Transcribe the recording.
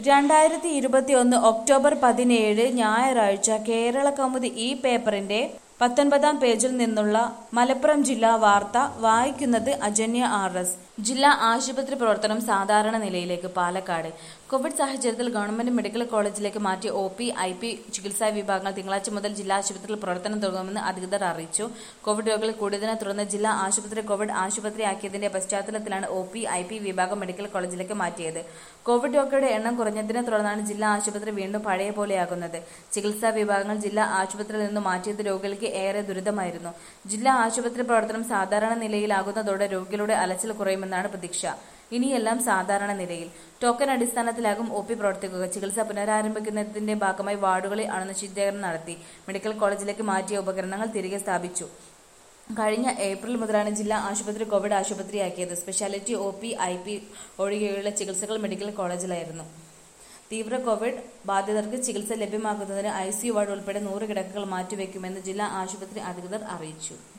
രണ്ടായിരത്തി ഇരുപത്തിയൊന്ന് ഒക്ടോബർ പതിനേഴ് ഞായറാഴ്ച കേരള കൗമുദി ഈ പേപ്പറിന്റെ പത്തൊൻപതാം പേജിൽ നിന്നുള്ള മലപ്പുറം ജില്ലാ വാർത്ത വായിക്കുന്നത് അജന്യ ആർ എസ് ജില്ലാ ആശുപത്രി പ്രവർത്തനം സാധാരണ നിലയിലേക്ക് പാലക്കാട് കോവിഡ് സാഹചര്യത്തിൽ ഗവൺമെന്റ് മെഡിക്കൽ കോളേജിലേക്ക് മാറ്റിയ ഒ പി ഐ പി ചികിത്സാ വിഭാഗങ്ങൾ തിങ്കളാഴ്ച മുതൽ ജില്ലാ ആശുപത്രിയിൽ പ്രവർത്തനം തുടങ്ങുമെന്ന് അധികൃതർ അറിയിച്ചു കോവിഡ് രോഗികൾ കൂടിയതിനെ തുടർന്ന് ജില്ലാ ആശുപത്രി കോവിഡ് ആശുപത്രിയാക്കിയതിന്റെ പശ്ചാത്തലത്തിലാണ് ഒ പി ഐ പി വിഭാഗം മെഡിക്കൽ കോളേജിലേക്ക് മാറ്റിയത് കോവിഡ് രോഗികളുടെ എണ്ണം കുറഞ്ഞതിനെ തുടർന്നാണ് ജില്ലാ ആശുപത്രി വീണ്ടും പഴയ പോലെയാകുന്നത് ചികിത്സാ വിഭാഗങ്ങൾ ജില്ലാ ആശുപത്രിയിൽ നിന്ന് മാറ്റിയത് രോഗികൾക്ക് ഏറെ ദുരിതമായിരുന്നു ജില്ലാ ആശുപത്രി പ്രവർത്തനം സാധാരണ നിലയിലാകുന്നതോടെ രോഗികളുടെ അലച്ചിൽ കുറയുമെന്നാണ് പ്രതീക്ഷ ഇനിയെല്ലാം സാധാരണ നിലയിൽ ടോക്കൺ അടിസ്ഥാനത്തിലാകും ഒ പി പ്രവർത്തിക്കുക ചികിത്സ പുനരാരംഭിക്കുന്നതിന്റെ ഭാഗമായി വാർഡുകളിൽ അണുനശീകരണം നടത്തി മെഡിക്കൽ കോളേജിലേക്ക് മാറ്റിയ ഉപകരണങ്ങൾ തിരികെ സ്ഥാപിച്ചു കഴിഞ്ഞ ഏപ്രിൽ മുതലാണ് ജില്ലാ ആശുപത്രി കോവിഡ് ആശുപത്രിയാക്കിയത് speciality O P I P ഒഴികെയുള്ള ചികിത്സകൾ മെഡിക്കൽ കോളേജിലായിരുന്നു തീവ്ര കോവിഡ് ബാധിതർക്ക് ചികിത്സ ലഭ്യമാക്കുന്നതിന് ഐ സി വാർഡ് ഉൾപ്പെടെ നൂറ് കിടക്കകൾ മാറ്റിവെക്കുമെന്ന് ജില്ലാ ആശുപത്രി അധികൃതർ അറിയിച്ചു